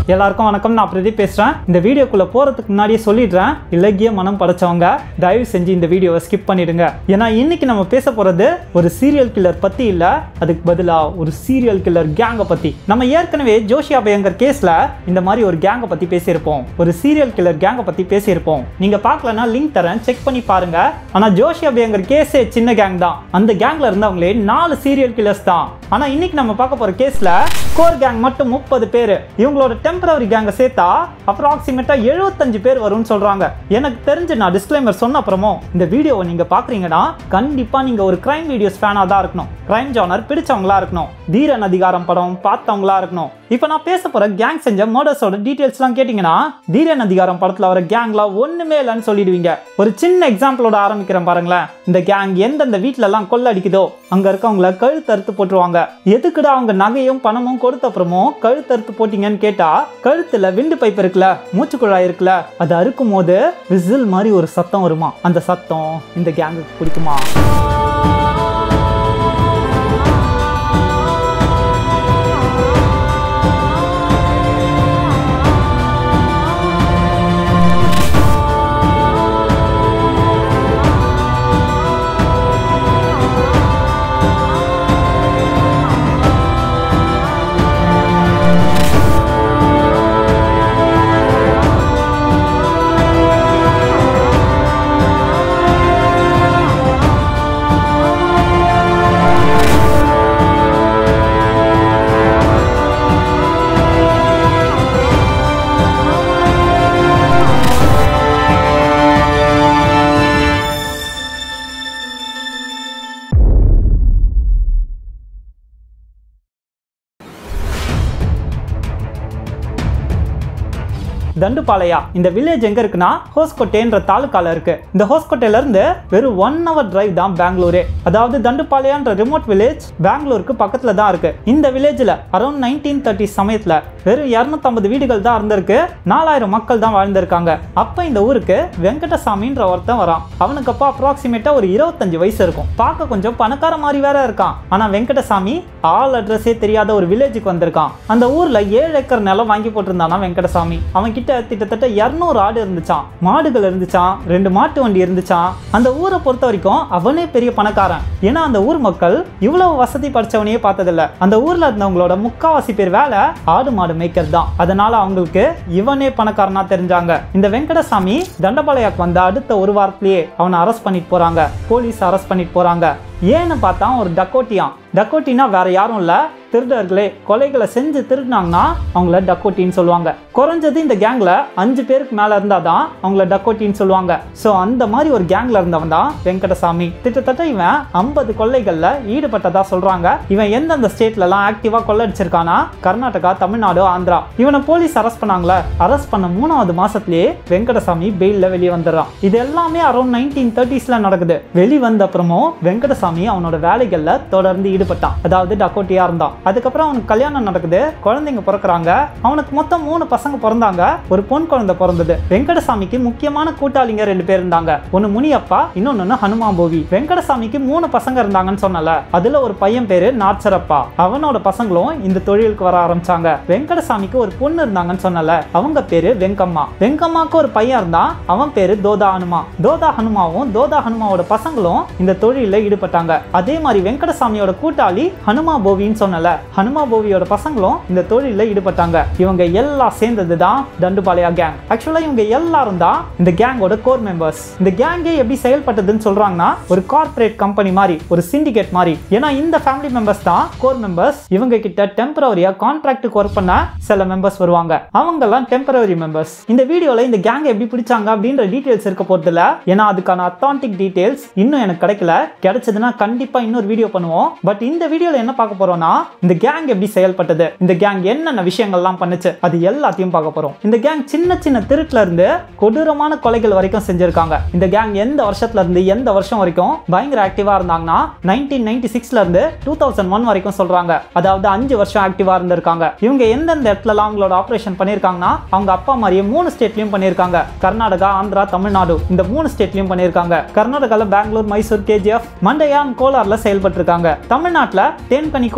எல்லாருக்கும் வணக்கம் நான் பிரதீப் பேசுறேன் இந்த வீடியோக்குள்ள போறதுக்கு முன்னாடியே சொல்லிடுறேன் இலக்கிய மனம் படைச்சவங்க தயவு செஞ்சு இந்த வீடியோவை ஸ்கிப் பண்ணிடுங்க ஏன்னா இன்னைக்கு நம்ம பேச போறது ஒரு சீரியல் கில்லர் பத்தி இல்ல அதுக்கு பதிலா ஒரு சீரியல் கில்லர் கேங்கை பத்தி நம்ம ஏற்கனவே ஜோஷி அபயங்கர் கேஸ்ல இந்த மாதிரி ஒரு கேங்கை பத்தி பேசியிருப்போம் ஒரு சீரியல் கில்லர் கேங்கை பத்தி பேசியிருப்போம் நீங்க பார்க்கலனா லிங்க் தரேன் செக் பண்ணி பாருங்க ஆனா ஜோஷி அபயங்கர் கேஸே சின்ன கேங் தான் அந்த கேங்ல இருந்தவங்களே நாலு சீரியல் கில்லர்ஸ் தான் ஆனா இன்னைக்கு நம்ம பார்க்க போற கேஸ்ல கோர் கேங் மட்டும் முப்பது பேர் இவங்களோட டெம்பரவரி கேங்கை சேர்த்தா அப்ராக்சிமேட்டா எழுபத்தஞ்சு பேர் வரும்னு சொல்றாங்க எனக்கு தெரிஞ்சு நான் டிஸ்க்ளைமர் சொன்ன அப்புறமும் இந்த வீடியோவை நீங்க பாக்குறீங்கன்னா கண்டிப்பா நீங்க ஒரு கிரைம் வீடியோஸ் ஃபேனா தான் இருக்கணும் கிரைம் ஜானர் பிடிச்சவங்களா இருக்கணும் தீரன் அதிகாரம் படம் பார்த்தவங்களா இருக்கணும் இப்போ நான் பேச போற கேங் செஞ்ச மர்டர்ஸோட டீடைல்ஸ்லாம் கேட்டிங்கன்னா தீரன் அதிகாரம் படத்துல வர கேங்லாம் ஒண்ணுமே இல்லைன்னு சொல்லிடுவீங்க ஒரு சின்ன எக்ஸாம்பிளோட ஆரம்பிக்கிறேன் பாருங்களேன் இந்த கேங் எந்தெந்த வீட்ல எல்லாம் கொள்ள அடிக்குதோ அங்க இருக்கவங்கள கழுத்து அறுத்து போட்டுருவாங்க எதுக்குடா அவங்க நகையும் பணமும் கொடுத்த அப்புறமும் கழுத்து அறுத்து போட்டீங்கன்னு கேட்டா கழுத்துல விண்டு பைப் இருக்குல்ல மூச்சு குழாய் இருக்குல்ல அது அறுக்கும் போது விசில் மாதிரி ஒரு சத்தம் வருமா அந்த சத்தம் இந்த கேங்குக்கு பிடிக்குமா தண்டுபாளையா இந்த வில்லேஜ் எங்க இருக்குன்னா ஹோஸ்கோட்டேன்ற தாலுக்கால இருக்கு இந்த ஹோஸ்கோட்டையில இருந்து வெறும் ஒன் ஹவர் டிரைவ் தான் பெங்களூரே அதாவது தண்டுபாளையான்ற ரிமோட் வில்லேஜ் பெங்களூருக்கு பக்கத்துல தான் இருக்கு இந்த வில்லேஜ்ல அரௌண்ட் நைன்டீன் தேர்ட்டி சமயத்துல வெறும் இரநூத்தம்பது வீடுகள் தான் இருந்திருக்கு நாலாயிரம் மக்கள் தான் வாழ்ந்திருக்காங்க அப்ப இந்த ஊருக்கு வெங்கடசாமின்ற ஒருத்தன் வரான் அவனுக்கு அப்போ அப்ராக்சிமேட்டா ஒரு இருபத்தஞ்சு வயசு இருக்கும் பார்க்க கொஞ்சம் பணக்கார மாதிரி வேற இருக்கான் ஆனா வெங்கடசாமி ஆல் அட்ரஸே தெரியாத ஒரு வில்லேஜுக்கு வந்திருக்கான் அந்த ஊர்ல ஏழு ஏக்கர் நிலம் வாங்கி போட்டிருந்தானா வெங்கடசாமி அவன் கிட்ட கிட்டத்தட்ட இரநூறு ஆடு இருந்துச்சான் மாடுகள் இருந்துச்சான் ரெண்டு மாட்டு வண்டி இருந்துச்சான் அந்த ஊரை பொறுத்த வரைக்கும் அவனே பெரிய பணக்காரன் ஏன்னா அந்த ஊர் மக்கள் இவ்வளவு வசதி படிச்சவனையே பார்த்ததில்ல அந்த ஊர்ல இருந்தவங்களோட முக்காவாசி பேர் வேலை ஆடு மாடு மேய்க்கிறது தான் அதனால அவங்களுக்கு இவனே பணக்காரனா தெரிஞ்சாங்க இந்த வெங்கடசாமி தண்டபாளையாக்கு வந்த அடுத்த ஒரு வாரத்திலேயே அவனை அரெஸ்ட் பண்ணிட்டு போறாங்க போலீஸ் அரெஸ்ட் பண்ணிட்டு போறாங்க ஏன்னு பார்த்தா ஒரு டக்கோட்டியான் டக்கோட்டினா வேற யாரும் இல்ல திருடர்களே கொலைகளை செஞ்சு திருடினாங்கன்னா அவங்கள டக்கோட்டின்னு சொல்லுவாங்க குறைஞ்சது இந்த கேங்ல அஞ்சு பேருக்கு மேல இருந்தாதான் அவங்கள டக்கோட்டின்னு சொல்லுவாங்க ஸோ அந்த மாதிரி ஒரு கேங்ல இருந்தவன் தான் வெங்கடசாமி கிட்டத்தட்ட இவன் ஐம்பது கொள்ளைகள்ல ஈடுபட்டதா சொல்றாங்க இவன் எந்தெந்த ஸ்டேட்ல எல்லாம் ஆக்டிவா கொள்ளடிச்சிருக்கானா கர்நாடகா தமிழ்நாடு ஆந்திரா இவனை போலீஸ் அரெஸ்ட் பண்ணாங்களே அரெஸ்ட் பண்ண மூணாவது மாசத்திலேயே வெங்கடசாமி பெயில்ல வெளியே வந்துடுறான் இது எல்லாமே அரௌண்ட் நைன்டீன் தேர்ட்டிஸ்ல நடக்குது வெளி வந்த அப்புறமும் வெங்கடசாமி அவனோட வேலைகள்ல தொடர்ந்து ஈடுபட்டான் அதாவது டக்கோட்டியா இருந்தான் அதுக்கப்புறம் அவனுக்கு கல்யாணம் நடக்குது குழந்தைங்க பிறக்குறாங்க அவனுக்கு மொத்தம் மூணு பசங்க பிறந்தாங்க ஒரு பொன் குழந்தை பிறந்தது வெங்கடசாமிக்கு முக்கியமான கூட்டாளிங்க ரெண்டு பேர் இருந்தாங்க ஒன்னு முனியப்பா இன்னொன்னு ஹனுமாம்போவி வெங்கடசாமிக்கு மூணு பசங்க இருந்தாங்கன்னு சொன்னல அதுல ஒரு பையன் பேரு நாச்சரப்பா அவனோட பசங்களும் இந்த தொழிலுக்கு வர ஆரம்பிச்சாங்க வெங்கடசாமிக்கு ஒரு பொண்ணு இருந்தாங்கன்னு சொன்னல அவங்க பேரு வெங்கம்மா வெங்கம்மாக்கு ஒரு பையன் இருந்தான் அவன் பேரு தோதா ஹனுமா தோதா ஹனுமாவும் தோதா ஹனுமாவோட பசங்களும் இந்த தொழில ஈடுபட்டாங்க அதே மாதிரி வெங்கடசாமியோட கூட்டாளி ஹனுமா போவின்னு சொன்னல ஹனுமா போவியோட பசங்களும் இந்த தொழில ஈடுபட்டாங்க இவங்க எல்லாம் சேர்ந்தது தான் தண்டுபாளையா கேங் ஆக்சுவலா இவங்க எல்லாரும் தான் இந்த கேங்கோட கோர் மெம்பர்ஸ் இந்த கேங்கே எப்படி செயல்பட்டதுன்னு சொல்றாங்கன்னா ஒரு கார்ப்பரேட் கம்பெனி மாதிரி ஒரு சிண்டிகேட் மாதிரி ஏன்னா இந்த ஃபேமிலி மெம்பர்ஸ் தான் கோர் மெம்பர்ஸ் இவங்க கிட்ட டெம்பரவரியா கான்ட்ராக்டுக்கு ஒர்க் பண்ண சில மெம்பர்ஸ் வருவாங்க அவங்க எல்லாம் டெம்பரவரி மெம்பர்ஸ் இந்த வீடியோல இந்த கேங் எப்படி பிடிச்சாங்க அப்படின்ற டீடைல்ஸ் இருக்க போறது இல்ல ஏன்னா அதுக்கான அத்தான்டிக் டீடைல்ஸ் இன்னும் எனக்கு கிடைக்கல கிடைச்சதுன்னா கண்டிப்பா இன்னொரு வீடியோ பண்ணுவோம் பட் இந்த வீடியோல என்ன பார்க்க போறோம்னா இந்த கேங் எப்படி செயல்பட்டது இந்த கேங் என்னென்ன விஷயங்கள்லாம் பண்ணுச்சு அது எல்லாத்தையும் பார்க்க போறோம் இந்த கேங் சின்ன சின்ன திருட்டுல இருந்து கொடூரமான கொலைகள் வரைக்கும் செஞ்சிருக்காங்க இந்த கேங் எந்த வருஷத்துல இருந்து எந்த வருஷம் வரைக்கும் பயங்கர ஆக்டிவா இருந்தாங்கன்னா நைன்டீன் நைன்டி சிக்ஸ்ல இருந்து டூ தௌசண்ட் ஒன் வரைக்கும் சொல்றாங்க அதாவது அஞ்சு வருஷம் ஆக்டிவா இருந்திருக்காங்க இவங்க எந்தெந்த இடத்துல அவங்களோட ஆபரேஷன் பண்ணிருக்காங்கன்னா அவங்க அப்பா மாதிரியே மூணு ஸ்டேட்லயும் பண்ணிருக்காங்க கர்நாடகா ஆந்திரா தமிழ்நாடு இந்த மூணு ஸ்டேட்லயும் பண்ணிருக்காங்க கர்நாடகால பெங்களூர் மைசூர் கேஜிஎஃப் மண்டையான் கோலார்ல செயல்பட்டு இருக்காங்க தமிழ்நாட்டுல தேன்கனி கோட்டையும்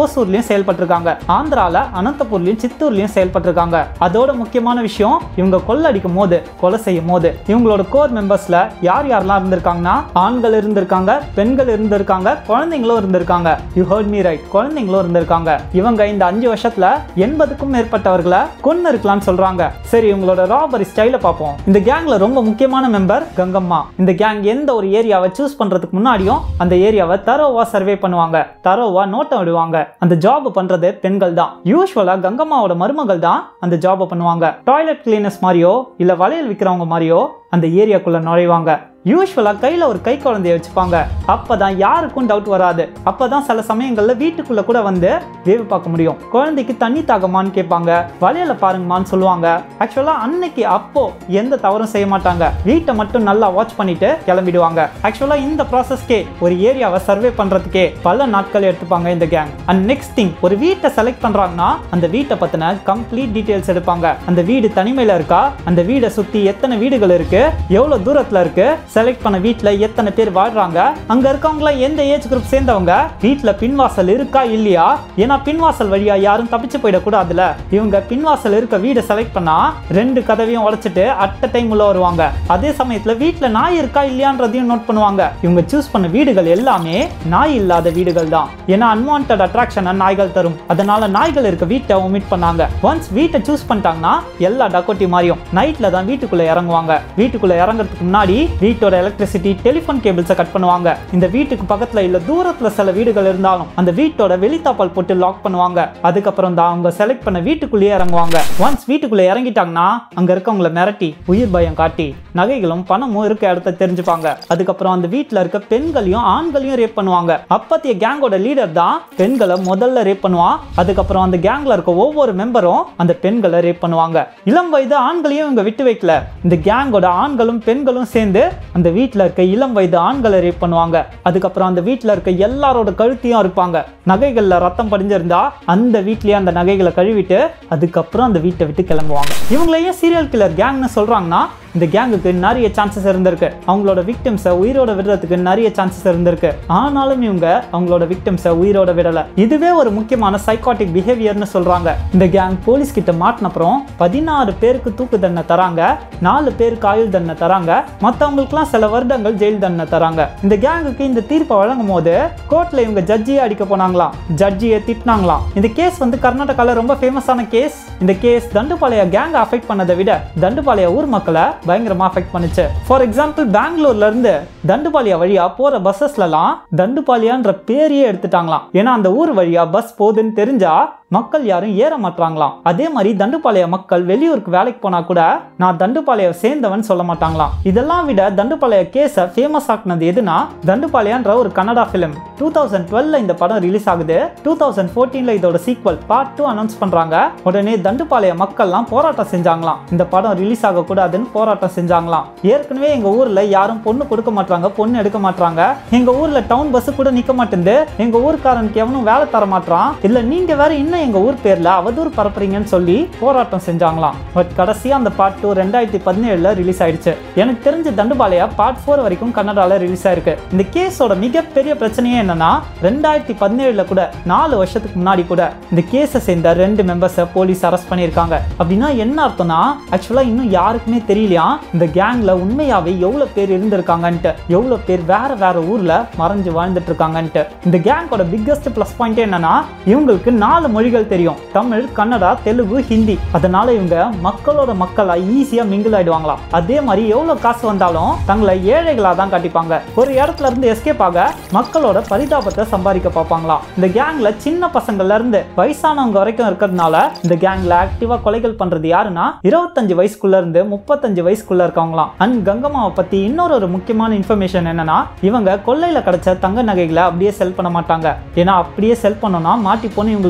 ஹோசூர்லயும் செயல்பட்டிருக்காங்க ஆந்திரால அனந்தபூர்லயும் சித்தூர்லயும் செயல்பட்டிருக்காங்க அதோட முக்கியமான விஷயம் இவங்க கொள்ளடிக்கும் போது கொலை செய்யும் போது இவங்களோட கோர் மெம்பர்ஸ்ல யார் யாரெல்லாம் இருந்திருக்காங்கன்னா ஆண்கள் இருந்திருக்காங்க பெண்கள் இருந்திருக்காங்க குழந்தைங்களும் இருந்திருக்காங்க யூ ஹர்ட் மீ ரைட் குழந்தைங்களும் இருந்திருக்காங்க இவங்க இந்த அஞ்சு வருஷத்துல எண்பதுக்கும் மேற்பட்டவர்களை கொன்னு இருக்கலாம்னு சொல்றாங்க சரி இவங்களோட ராபரி ஸ்டைல பார்ப்போம் இந்த கேங்ல ரொம்ப முக்கியமான மெம்பர் கங்கம்மா இந்த கேங் எந்த ஒரு ஏரியாவை சூஸ் பண்றதுக்கு முன்னாடியும் அந்த ஏரியாவை தரோவா சர்வே பண்ணுவாங்க தரோவா நோட்டம் விடுவாங்க அந்த ஜாப் பண்றது பெண்கள் தான் யூஸ்வலா கங்கம்மாவோட மருமகள் தான் அந்த ஜாப் பண்ணுவாங்க டாய்லெட் கிளீனர்ஸ் மாதிரியோ இல்ல வளையல் விற்கிறவங்க மாதிரியோ அந்த ஏரியாக்குள்ள நுழைவாங்க யூஸ்வலாக கையில் ஒரு கை குழந்தைய வச்சுப்பாங்க அப்போ தான் யாருக்கும் டவுட் வராது அப்போ தான் சில சமயங்களில் வீட்டுக்குள்ளே கூட வந்து வேவு பார்க்க முடியும் குழந்தைக்கு தண்ணி தாகமான்னு கேட்பாங்க வளையல பாருங்கம்மான்னு சொல்லுவாங்க ஆக்சுவலாக அன்னைக்கு அப்போ எந்த தவறும் செய்ய மாட்டாங்க வீட்டை மட்டும் நல்லா வாட்ச் பண்ணிட்டு கிளம்பிடுவாங்க ஆக்சுவலாக இந்த ப்ராசஸ்க்கே ஒரு ஏரியாவை சர்வே பண்ணுறதுக்கே பல நாட்கள் எடுத்துப்பாங்க இந்த கேங் அண்ட் நெக்ஸ்ட் திங் ஒரு வீட்டை செலக்ட் பண்ணுறாங்கன்னா அந்த வீட்டை பற்றின கம்ப்ளீட் டீட்டெயில்ஸ் எடுப்பாங்க அந்த வீடு தனிமையில் இருக்கா அந்த வீடை சுற்றி எத்தனை வீடுகள் இருக்கு எவ்வளோ தூரத்தில் இருக்கு செலக்ட் பண்ண வீட்டில் எத்தனை பேர் வாழ்றாங்க அங்க இருக்கவங்களாம் எந்த ஏஜ் குரூப் சேர்ந்தவங்க வீட்டில் பின்வாசல் இருக்கா இல்லையா ஏன்னா பின்வாசல் வழியா யாரும் தப்பிச்சு போயிடக்கூடாதுல இவங்க பின்வாசல் இருக்க வீடை செலக்ட் பண்ணா ரெண்டு கதவையும் உடைச்சிட்டு அட்ட டைம் உள்ள வருவாங்க அதே சமயத்துல வீட்டில் நாய் இருக்கா இல்லையான்றதையும் நோட் பண்ணுவாங்க இவங்க சூஸ் பண்ண வீடுகள் எல்லாமே நாய் இல்லாத வீடுகள் தான் ஏன்னா அன்வான்ட் அட்ராக்ஷனை நாய்கள் தரும் அதனால நாய்கள் இருக்க வீட்டை ஒமிட் பண்ணாங்க ஒன்ஸ் வீட்டை சூஸ் பண்ணிட்டாங்கன்னா எல்லா டக்கோட்டி மாதிரியும் நைட்ல தான் வீட்டுக்குள்ள இறங்குவாங்க வீட்டுக்குள்ள இறங்குறதுக்கு முன்னாடி வீட்டோட எலக்ட்ரிசிட்டி டெலிஃபோன் கேபிள்ஸை கட் பண்ணுவாங்க இந்த வீட்டுக்கு பக்கத்துல இல்ல தூரத்துல சில வீடுகள் இருந்தாலும் அந்த வீட்டோட வெளித்தாப்பால் போட்டு லாக் பண்ணுவாங்க அதுக்கப்புறம் தான் அவங்க செலக்ட் பண்ண வீட்டுக்குள்ளேயே இறங்குவாங்க ஒன்ஸ் வீட்டுக்குள்ள இறங்கிட்டாங்கன்னா அங்க இருக்கவங்கள மிரட்டி உயிர் பயம் காட்டி நகைகளும் பணமும் இருக்க இடத்த தெரிஞ்சுப்பாங்க அதுக்கப்புறம் அந்த வீட்டுல இருக்க பெண்களையும் ஆண்களையும் ரேப் பண்ணுவாங்க அப்பத்திய கேங்கோட லீடர் தான் பெண்களை முதல்ல ரேப் பண்ணுவான் அதுக்கப்புறம் அந்த கேங்ல இருக்க ஒவ்வொரு மெம்பரும் அந்த பெண்களை ரேப் பண்ணுவாங்க இளம் வயது ஆண்களையும் இவங்க விட்டு வைக்கல இந்த கேங்கோட ஆண்களும் பெண்களும் சேர்ந்து அந்த வீட்டில் இருக்க இளம் வயது ஆண்களை ரேப் பண்ணுவாங்க அதுக்கப்புறம் அந்த வீட்டில் இருக்க எல்லாரோட கழுத்தையும் இருப்பாங்க நகைகளில் ரத்தம் படிஞ்சிருந்தா அந்த வீட்லயே அந்த நகைகளை கழுவிட்டு அதுக்கப்புறம் அந்த வீட்டை விட்டு கிளம்புவாங்க இவங்களையே சீரியல் கில்லர் கேங்னு சொல்றாங்கன்னா இந்த கேங்குக்கு நிறைய சான்சஸ் இருந்திருக்கு அவங்களோட விக்டிம்ஸை உயிரோட விடுறதுக்கு நிறைய சான்சஸ் இருந்திருக்கு ஆனாலும் இவங்க அவங்களோட விக்டிம்ஸை உயிரோட விடல இதுவே ஒரு முக்கியமான சைக்காட்டிக் பிஹேவியர்னு சொல்றாங்க இந்த கேங் போலீஸ் கிட்ட மாட்டினப்புறம் பதினாறு பேருக்கு தூக்கு தண்டனை தராங்க நாலு பேருக்கு ஆயுள் தண்டனை தராங்க மற்றவங்களுக்குலாம் சில வருடங்கள் ஜெயில் தண்டனை தராங்க இந்த கேங்குக்கு இந்த தீர்ப்பை வழங்கும் போது கோர்ட்ல இவங்க ஜட்ஜியை அடிக்க போனாங்களாம் ஜட்ஜியை திட்டினாங்களாம் இந்த கேஸ் வந்து கர்நாடகால ரொம்ப ஃபேமஸான கேஸ் இந்த கேஸ் தண்டுபாளைய கேங் அஃபெக்ட் பண்ணதை விட தண்டுபாளைய ஊர் மக்களை பயங்கரமா அஃபெக்ட் பண்ணுச்சு ஃபார் எக்ஸாம்பிள் பெங்களூர்ல இருந்து தண்டுபாளையா வழியா போற பஸ்ஸஸ்லலாம் தண்டுபாளையான்ற பேரையே எடுத்துட்டாங்களாம் ஏன்னா அந்த ஊர் வழியா பஸ் போகுதுன்னு தெரிஞ்சா மக்கள் யாரும் ஏற மாட்டாங்களாம் அதே மாதிரி தண்டுபாளைய மக்கள் வெளியூருக்கு வேலைக்கு போனா கூட நான் தண்டுபாளைய சேர்ந்தவன் சொல்ல மாட்டாங்களாம் இதெல்லாம் விட தண்டுபாளைய கேஸை ஃபேமஸ் ஆக்குனது எதுனா தண்டுபாளையன்ற ஒரு கன்னடா ஃபிலிம் டூ தௌசண்ட் டுவெல்ல இந்த படம் ரிலீஸ் ஆகுது டூ தௌசண்ட் ஃபோர்டீன்ல இதோட சீக்வல் பார்ட் டூ அனௌன்ஸ் பண்றாங்க உடனே தண்டுபாளைய மக்கள்லாம் போராட்டம் செஞ்சாங்களாம் இந்த படம் ரிலீஸ் ஆகக்கூடாதுன்னு போராட்டம் செஞ்சாங்களாம் ஏற்கனவே எங்க ஊர்ல யாரும் பொண்ணு கொடுக்க மாட்டாங்க பொண்ணு எடுக்க மாட்டாங்க எங்க ஊர்ல டவுன் பஸ் கூட நிக்க மாட்டேங்குது எங்க ஊர்க்காரனுக்கு எவனும் வேலை தர மாட்டான் இல்ல நீங்க வேற இன்னும் எங்க ஊர் பேர்ல அவதூறு பரப்புறீங்கன்னு சொல்லி போராட்டம் செஞ்சாங்களாம் பட் கடைசியா அந்த பார்ட் டூ ரெண்டாயிரத்தி பதினேழுல ரிலீஸ் ஆயிடுச்சு எனக்கு தெரிஞ்ச தண்டுபாளையா பார்ட் ஃபோர் வரைக்கும் கன்னடால ரிலீஸ் ஆயிருக்கு இந்த கேஸோட மிகப்பெரிய பிரச்சனையே என்னன்னா ரெண்டாயிரத்தி பதினேழுல கூட நாலு வருஷத்துக்கு முன்னாடி கூட இந்த கேஸை சேர்ந்த ரெண்டு மெம்பர்ஸை போலீஸ் அரெஸ்ட் பண்ணியிருக்காங்க அப்படின்னா என்ன அர்த்தம்னா ஆக்சுவலா இன்னும் யாருக்குமே தெரியலையா இந்த கேங்ல உண்மையாவே எவ்வளவு பேர் இருந்திருக்காங்கன்ட்டு எவ்வளவு பேர் வேற வேற ஊர்ல மறைஞ்சு வாழ்ந்துட்டு இருக்காங்கன்ட்டு இந்த கேங்கோட பிக்கஸ்ட் ப்ளஸ் பாயிண்ட் என்னன்னா இவங்களுக்கு நாலு மொழிகள் தெரியும் தமிழ் கன்னடா தெலுங்கு ஹிந்தி அதனால இவங்க மக்களோட மக்களா ஈஸியா மிங்கிள் ஆயிடுவாங்களாம் அதே மாதிரி எவ்வளவு காசு வந்தாலும் தங்களை ஏழைகளா தான் காட்டிப்பாங்க ஒரு இடத்துல இருந்து எஸ்கேப் ஆக மக்களோட பரிதாபத்தை சம்பாதிக்க பார்ப்பாங்களாம் இந்த கேங்ல சின்ன பசங்கள்ல இருந்து வயசானவங்க வரைக்கும் இருக்கிறதுனால இந்த கேங்ல ஆக்டிவா கொலைகள் பண்றது யாருன்னா இருபத்தஞ்சு வயசுக்குள்ள இருந்து முப்பத்தஞ்சு வயசுக்குள்ள இருக்கவங்களாம் அண்ட் கங்கம்மாவை பத்தி இன்னொரு ஒரு முக்கியமான இன்ஃபர்மேஷன் என்னன்னா இவங்க கொள்ளையில கிடைச்ச தங்க நகைகளை அப்படியே செல் பண்ண மாட்டாங்க ஏன்னா அப்படியே செல் பண்ணோம்னா மாட்டி போன்னு இவங்களுக்கு கிளியரா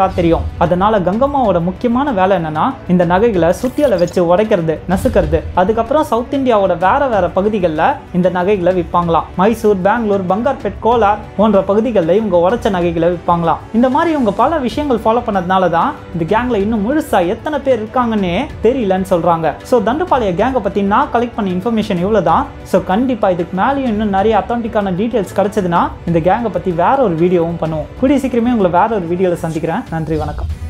கிளியரா தெரியும் அதனால கங்கம்மாவோட முக்கியமான வேலை என்னன்னா இந்த நகைகளை சுத்தியலை வச்சு உடைக்கிறது நசுக்கிறது அதுக்கப்புறம் சவுத் இந்தியாவோட வேற வேற பகுதிகளில் இந்த நகைகளை விற்பாங்களாம் மைசூர் பெங்களூர் பங்கார்பேட் கோலார் போன்ற பகுதிகளில் இவங்க உடைச்ச நகைகளை விற்பாங்களாம் இந்த மாதிரி இவங்க பல விஷயங்கள் ஃபாலோ பண்ணதுனால தான் இந்த கேங்ல இன்னும் முழுசா எத்தனை பேர் இருக்காங்கன்னே தெரியலன்னு சொல்றாங்க ஸோ தண்டுபாளைய கேங்கை பத்தி நான் கலெக்ட் பண்ண இன்ஃபர்மேஷன் இவ்வளோ தான் ஸோ கண்டிப்பா இதுக்கு மேலேயும் இன்னும் நிறைய அத்தான்டிக்கான டீட்டெயில்ஸ் கிடைச்சதுன்னா இந்த கேங்கை பத்தி வேற ஒரு வீடியோவும் பண்ணுவோம் கூடிய சீக்கிரமே உங்களை வேற ஒரு வீடியோவில் சந்திக்கிறேன் நன்றி வணக்கம்